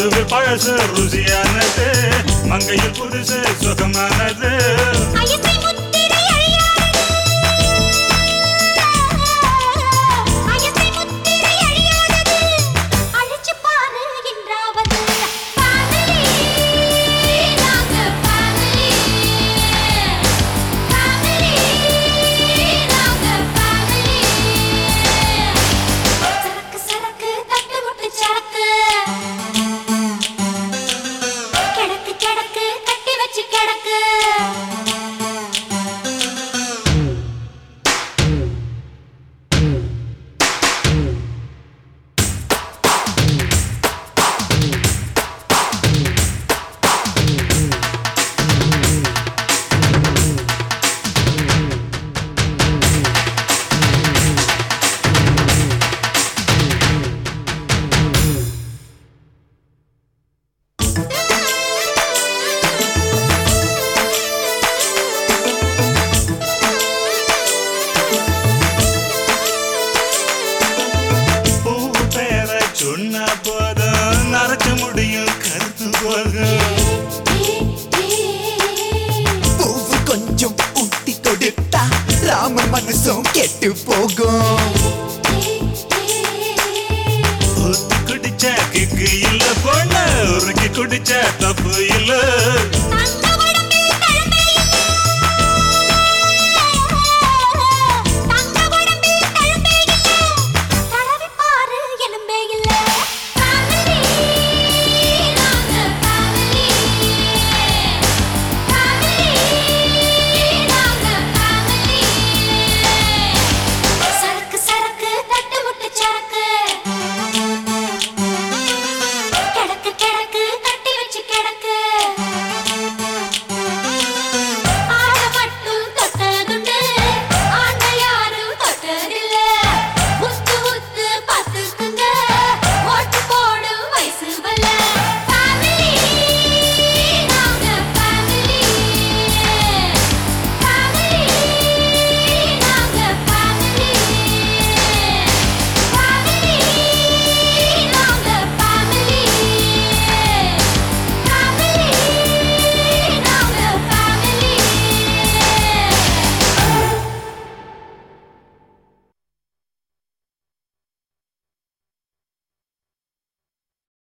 மதுவில் பழசு ருசியானது மங்கையில் புதுசு சுகமானது அயற்றை முத்திரை அழியாதது. அயற்றை முத்திரை அழியாதது. அழைச்சுப் பாரு என்றாவது. Family, நாங்க family. Family, நாங்க family. சரக்கு சரக்கு தட்டு முட்டு சரக்கு கிடக்கு கிடக்கு கட்டி வச்சு கிடக்கு பூ பேர சொன்ன போதும் நரைச்ச முடியும் கருத்து போகும் பூவு கொஞ்சம் ஊட்டி கொடுத்தா ராம மனசும் கெட்டு போகும் ஊத்தி குடிச்ச கிக்கு இல்ல பொண்ணு உருக்கி குடிச்ச தப்பு இல்ல தங்க